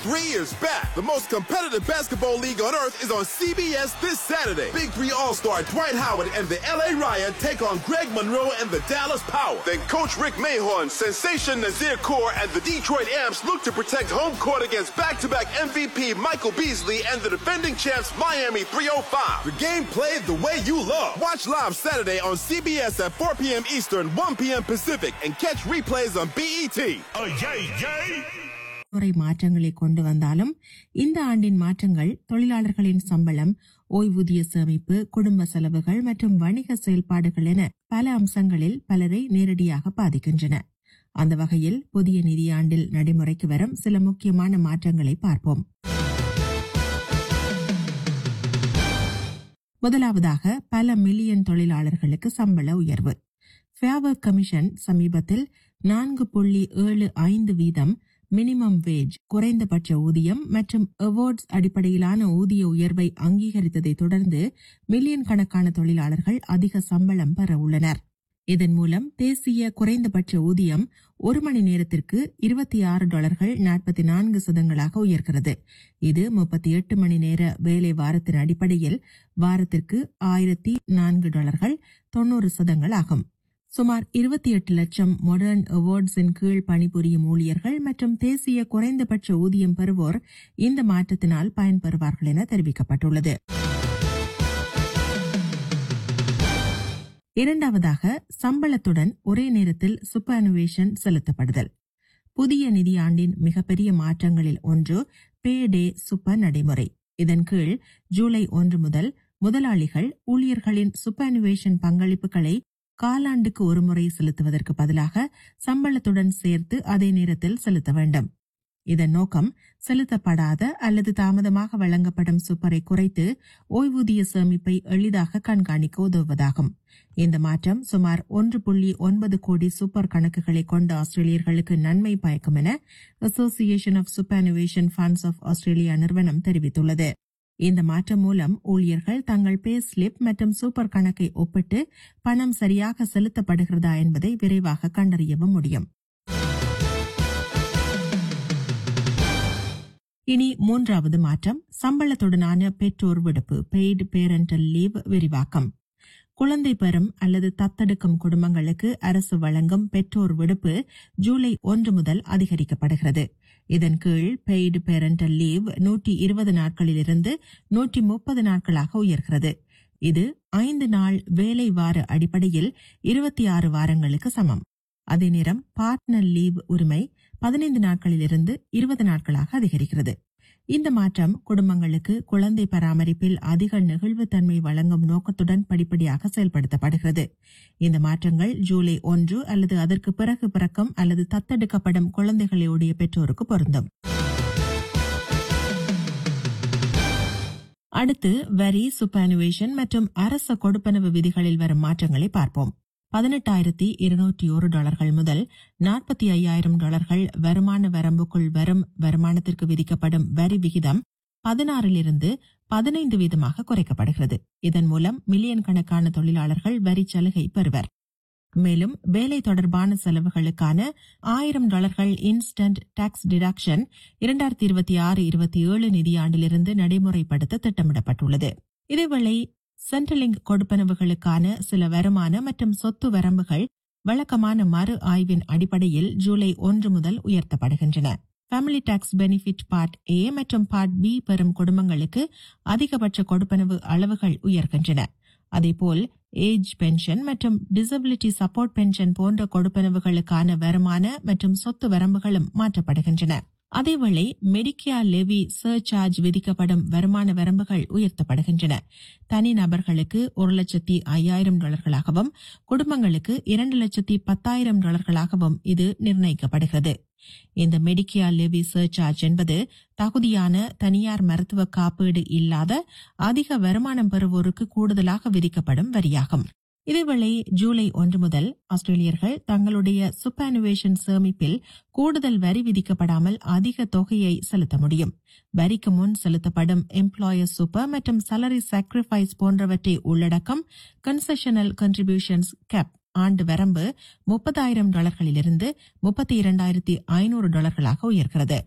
Three is back. The most competitive basketball league on earth is on CBS this Saturday. Big Three All-Star Dwight Howard and the LA Riot take on Greg Monroe and the Dallas Power. Then Coach Rick Mahorn, Sensation Nazir Kaur, and the Detroit Amps look to protect home court against back-to-back MVP Michael Beasley and the defending champs Miami 305. The game played the way you love. Watch live Saturday on CBS at 4 p.m. Eastern, 1 p.m. Pacific, and catch replays on BET. Oh, yay, yay! முறை மாற்றங்களை கொண்டு வந்தாலும் இந்த ஆண்டின் மாற்றங்கள் தொழிலாளர்களின் சம்பளம் ஓய்வூதிய சேமிப்பு குடும்ப செலவுகள் மற்றும் வணிக செயல்பாடுகள் என பல அம்சங்களில் பலரை நேரடியாக பாதிக்கின்றன அந்த வகையில் புதிய நிதியாண்டில் நடைமுறைக்கு வரும் சில முக்கியமான மாற்றங்களை பார்ப்போம் முதலாவதாக பல மில்லியன் தொழிலாளர்களுக்கு சம்பள உயர்வு ஃபேவர் கமிஷன் சமீபத்தில் நான்கு புள்ளி ஏழு ஐந்து வீதம் மினிமம் வேஜ் குறைந்தபட்ச ஊதியம் மற்றும் அவார்ட்ஸ் அடிப்படையிலான ஊதிய உயர்வை அங்கீகரித்ததை தொடர்ந்து மில்லியன் கணக்கான தொழிலாளர்கள் அதிக சம்பளம் பெற உள்ளனர் இதன் மூலம் தேசிய குறைந்தபட்ச ஊதியம் ஒரு மணி நேரத்திற்கு இருபத்தி ஆறு டாலர்கள் நாற்பத்தி நான்கு சதங்களாக உயர்கிறது இது முப்பத்தி எட்டு மணி நேர வேலை வாரத்தின் அடிப்படையில் வாரத்திற்கு ஆயிரத்தி நான்கு டாலர்கள் தொன்னூறு சதங்கள் ஆகும் சுமார் இருபத்தி எட்டு லட்சம் மாடர்ன் அவார்ட்ஸின் கீழ் பணிபுரியும் ஊழியர்கள் மற்றும் தேசிய குறைந்தபட்ச ஊதியம் பெறுவோர் இந்த மாற்றத்தினால் பயன்பெறுவார்கள் என தெரிவிக்கப்பட்டுள்ளது இரண்டாவதாக சம்பளத்துடன் ஒரே நேரத்தில் சுப்பனுவேஷன் செலுத்தப்படுதல் புதிய நிதியாண்டின் மிகப்பெரிய மாற்றங்களில் ஒன்று பே டே சுப்ப நடைமுறை இதன் கீழ் ஜூலை ஒன்று முதல் முதலாளிகள் ஊழியர்களின் சுப்பனுவேஷன் பங்களிப்புகளை காலாண்டுக்கு ஒருமுறை செலுத்துவதற்கு பதிலாக சம்பளத்துடன் சேர்த்து அதே நேரத்தில் செலுத்த வேண்டும் இதன் நோக்கம் செலுத்தப்படாத அல்லது தாமதமாக வழங்கப்படும் சுப்பரை குறைத்து ஓய்வூதிய சேமிப்பை எளிதாக கண்காணிக்க உதவுவதாகும் இந்த மாற்றம் சுமார் ஒன்று புள்ளி ஒன்பது கோடி சூப்பர் கணக்குகளை கொண்ட ஆஸ்திரேலியர்களுக்கு நன்மை பயக்கும் என association of superannuation funds of Australia நிறுவனம் தெரிவித்துள்ளது இந்த மாற்றம் மூலம் ஊழியர்கள் தங்கள் பே ஸ்லிப் மற்றும் சூப்பர் கணக்கை ஒப்பிட்டு பணம் சரியாக செலுத்தப்படுகிறதா என்பதை விரைவாக கண்டறியவும் முடியும் இனி மூன்றாவது மாற்றம் சம்பளத்துடனான பெற்றோர் விடுப்பு பெய்டு பேரண்டல் லீவ் விரிவாக்கம் குழந்தை பெறும் அல்லது தத்தெடுக்கும் குடும்பங்களுக்கு அரசு வழங்கும் பெற்றோர் விடுப்பு ஜூலை ஒன்று முதல் அதிகரிக்கப்படுகிறது இதன் கீழ் பெய்டு பேரண்டல் லீவ் நூற்றி இருபது நாட்களிலிருந்து நூற்றி முப்பது நாட்களாக உயர்கிறது இது ஐந்து நாள் வேலை வார அடிப்படையில் இருபத்தி ஆறு வாரங்களுக்கு சமம் அதே நேரம் பார்ட்னர் லீவ் உரிமை பதினைந்து நாட்களிலிருந்து இருபது நாட்களாக அதிகரிக்கிறது இந்த மாற்றம் குடும்பங்களுக்கு குழந்தை பராமரிப்பில் அதிக நெகிழ்வுத்தன்மை வழங்கும் நோக்கத்துடன் படிப்படியாக செயல்படுத்தப்படுகிறது இந்த மாற்றங்கள் ஜூலை ஒன்று அல்லது அதற்கு பிறகு பிறக்கும் அல்லது தத்தெடுக்கப்படும் குழந்தைகளுடைய பெற்றோருக்கு பொருந்தும் அடுத்து வரி சுப்பானுவேஷன் மற்றும் அரச கொடுப்பனவு விதிகளில் வரும் மாற்றங்களை பார்ப்போம் பதினெட்டாயிரத்தி இருநூற்றி ஒரு டாலர்கள் முதல் நாற்பத்தி ஐயாயிரம் டாலர்கள் வருமான வரம்புக்குள் வரும் வருமானத்திற்கு விதிக்கப்படும் வரி விகிதம் பதினாறிலிருந்து பதினைந்து வீதமாக குறைக்கப்படுகிறது இதன் மூலம் மில்லியன் கணக்கான தொழிலாளர்கள் வரி சலுகை பெறுவர் மேலும் வேலை தொடர்பான செலவுகளுக்கான ஆயிரம் டாலர்கள் இன்ஸ்டன்ட் டாக்ஸ் டிடக்ஷன் இரண்டாயிரத்தி இருபத்தி ஆறு இருபத்தி ஏழு நிதியாண்டிலிருந்து நடைமுறைப்படுத்த திட்டமிடப்பட்டுள்ளது இதேவேளை சென்ட்ரலிங்க் கொடுப்பனவுகளுக்கான சில வருமான மற்றும் சொத்து வரம்புகள் வழக்கமான மறு ஆய்வின் அடிப்படையில் ஜூலை ஒன்று முதல் உயர்த்தப்படுகின்றன family tax benefit part A மற்றும் பார்ட் பி பெறும் குடும்பங்களுக்கு அதிகபட்ச கொடுப்பனவு அளவுகள் உயர்கின்றன அதேபோல் ஏஜ் பென்ஷன் மற்றும் டிசபிலிட்டி சப்போர்ட் பென்ஷன் போன்ற கொடுப்பனவுகளுக்கான வருமான மற்றும் சொத்து வரம்புகளும் மாற்றப்படுகின்றன அதேவேளை மெடிக்கேர் லெவி சர்சார்ஜ் விதிக்கப்படும் வருமான வரம்புகள் உயர்த்தப்படுகின்றன தனிநபர்களுக்கு ஒரு லட்சத்தி ஐயாயிரம் டாலர்களாகவும் குடும்பங்களுக்கு இரண்டு லட்சத்தி பத்தாயிரம் டாலர்களாகவும் இது நிர்ணயிக்கப்படுகிறது இந்த மெடிக்கேர் லெவி சர்சார்ஜ் என்பது தகுதியான தனியார் மருத்துவ காப்பீடு இல்லாத அதிக வருமானம் பெறுவோருக்கு கூடுதலாக விதிக்கப்படும் வரியாகும் இதேவேளை ஜூலை ஒன்று முதல் ஆஸ்திரேலியர்கள் தங்களுடைய சுப்பானுவேஷன் சேமிப்பில் கூடுதல் வரி விதிக்கப்படாமல் அதிக தொகையை செலுத்த முடியும் வரிக்கு முன் செலுத்தப்படும் எம்ப்ளாயர் சூப்பர் மற்றும் salary sacrifice போன்றவற்றை உள்ளடக்கம் கன்செஷனல் கன்ட்ரிபியூஷன்ஸ் கேப் ஆண்டு வரம்பு முப்பதாயிரம் டாலர்களிலிருந்து முப்பத்தி இரண்டாயிரத்தி ஐநூறு டாலர்களாக உயர்கிறது